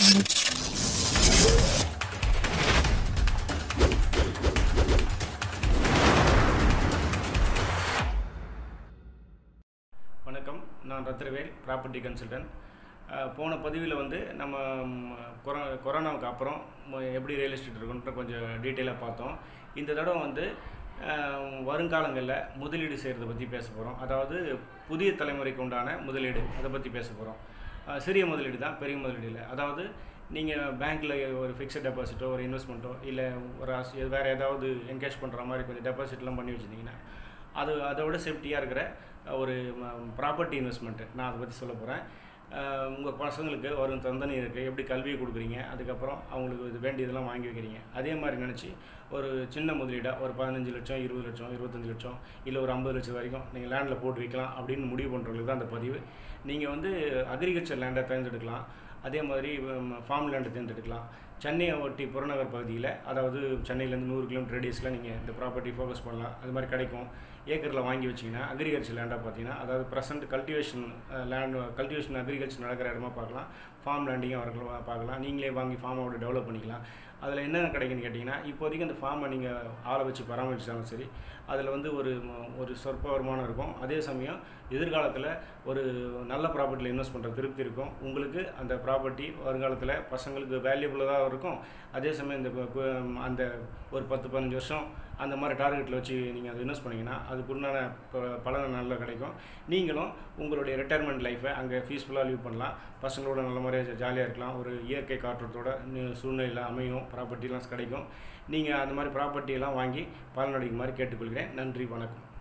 வணக்கம் நான் Rathnavel property consultant போன பதிவில் வந்து நம்ம ம், கொரோ கொரோனாவுக்கு அப்புறம் ம- எப்படி ரியல் எஸ்டேட் இருக்குன்ற கொஞ்சம் டீட்டெயிலாக பார்த்தோம் இந்த தடவை வந்து அஹ், வருங்காலங்களில் முதலீடு செய்கிறத பற்றி பேச போகிறோம் அதாவது புதிய தலைமுறைக்கு உண்டான முதலீடு அதை பற்றி பேச போகிறோம் சிறிய முதலீடு தான் பெரிய முதலீடு இல்லை அதாவது நீங்கள் பேங்க்கில் ஒரு ஃபிக்ஸட் டெபாசிட்டோ ஒரு இன்வெஸ்ட்மெண்ட்டோ இல்லை ஒரு அஸ் வேறு ஏதாவது என்கேஷ் பண்ணுற மாதிரி கொஞ்சம் டெபாசிட்லாம் பண்ணி வச்சுருந்தீங்கன்னா அது அதை விட சேஃப்டியாக இருக்கிற ஒரு ப்ராப்பர்ட்டி இன்வெஸ்ட்மெண்ட்டு நான் அதை பற்றி சொல்ல போகிறேன் உங்கள் பசங்களுக்கு வரும் தந்தனி இருக்குது எப்படி கல்வியை கொடுக்குறீங்க அதுக்கப்புறம் அவங்களுக்கு இது வேண்டியதெல்லாம் வாங்கி வைக்கிறீங்க அதே மாதிரி நினச்சி ஒரு சின்ன முதலீடாக ஒரு பதினஞ்சு லட்சம் இருபது லட்சம் இருபத்தஞ்சு லட்சம் இல்லை ஒரு ஐம்பது லட்சம் வரைக்கும் நீங்கள் லேண்டில் போட்டு வைக்கலாம் அப்படின்னு முடிவு பண்ணுறவங்களுக்கு தான் அந்த பதிவு நீங்கள் வந்து அக்ரிகல்ச்சர் லேண்டை தேர்ந்தெடுக்கலாம் அதே மாதிரி ஃபார்ம் லேண்டை தேர்ந்தெடுக்கலாம் சென்னையை ஒட்டி புறநகர் பகுதியில் அதாவது சென்னையிலேருந்து நூறு கிலோமீட்டர் ரேடியஸில் நீங்கள் இந்த ப்ராப்பர்ட்டி ஃபோக்கஸ் பண்ணலாம் அது மாதிரி கிடைக்கும் ஏக்கரில் வாங்கி வச்சிங்கன்னா அக்ரிகல்ச்சர் லேண்டாக பார்த்தீங்கன்னா அதாவது present cultivation land cultivation agriculture நடக்கிற இடமா பார்க்கலாம் ஃபார்ம் லேண்டிங்கும் வரலாம் பார்க்கலாம் நீங்களே வாங்கி ஃபார்மோட டெவலப் பண்ணிக்கலாம் அதில் என்னென்ன கிடைக்குன்னு கேட்டிங்கன்னா இப்போதைக்கு அந்த ஃபார்மை நீங்கள் ஆளை வச்சு பராமரிச்சாலும் சரி அதில் வந்து ஒரு ம- ஒரு சொற்ப வருமானம் இருக்கும் அதே சமயம் எதிர்காலத்தில் ஒரு நல்ல ப்ராப்பர்ட்டியில் இன்வெஸ்ட் பண்ணுற திருப்தி இருக்கும் உங்களுக்கு அந்த ப்ராப்பர்ட்டி வருங்காலத்தில் பசங்களுக்கு வேல்யூபுளாக இருக்கும் அதே சமயம் இந்த கு- கு- அந்த ஒரு பத்து பதினஞ்சு வருஷம் அந்த மாதிரி டார்கெட்டில் வச்சு நீங்கள் அதை இன்வெஸ்ட் பண்ணிங்கன்னா அதுக்குண்டான ப- பலன் நல்லா கிடைக்கும் நீங்களும் உங்களுடைய ரிட்டையர்மெண்ட் லைஃப்பை அங்கே பீஸ்ஃபுல்லாக லீவ் பண்ணலாம் பசங்களோட நல்ல முறையாக ஜாலியாக இருக்கலாம் ஒரு இயற்கை காற்றத்தோட நி- சூழ்நிலையில் அமையும் ப்ராப்பர்ட்டிலாம் கிடைக்கும் நீங்கள் அந்த மாதிரி ப்ராப்பர்ட்டியெல்லாம் வாங்கி பலனடைக்கும் மாதிரி கேட்டுக்கொள்கிறேன் நன்றி வணக்கம்